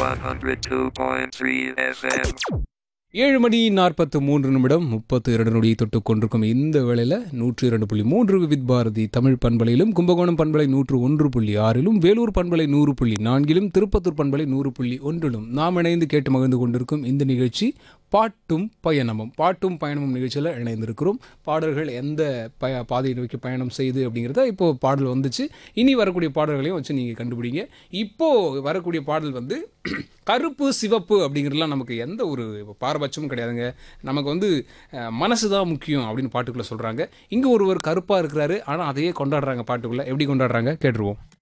102.3 FM. ஏழு மணி நாற்பத்து மூன்று நிமிடம் முப்பத்து இரண்டு நொடியை தொட்டு கொண்டிருக்கும் இந்த வேளையில் நூற்று இரண்டு புள்ளி மூன்று வித் பாரதி தமிழ் பண்பலையிலும் கும்பகோணம் பண்பலை நூற்று ஒன்று புள்ளி ஆறிலும் வேலூர் பண்பலை நூறு புள்ளி நான்கிலும் திருப்பத்தூர் பண்பலை நூறு புள்ளி ஒன்றிலும் நாம் இணைந்து கேட்டு மகிழ்ந்து கொண்டிருக்கும் இந்த நிகழ்ச்சி பாட்டும் பயணமும் பாட்டும் பயணமும் நிகழ்ச்சியில் இணைந்திருக்கிறோம் பாடல்கள் எந்த பய பாதையை நோக்கி பயணம் செய்து அப்படிங்கிறத இப்போது பாடல் வந்துச்சு இனி வரக்கூடிய பாடல்களையும் வச்சு நீங்கள் கண்டுபிடிங்க இப்போது வரக்கூடிய பாடல் வந்து கருப்பு சிவப்பு அப்படிங்கிறதுலாம் நமக்கு எந்த ஒரு பாரபட்சமும் கிடையாதுங்க நமக்கு வந்து அஹ், மனசு தான் முக்கியம் அப்படின்னு பாட்டுக்குள்ளே சொல்கிறாங்க இங்கே ஒருவர் கருப்பாக இருக்கிறாரு ஆனால் அதையே கொண்டாடுறாங்க பாட்டுக்குள்ளே எப்படி கொண்டாடுறாங்க கேட்டுருவோம்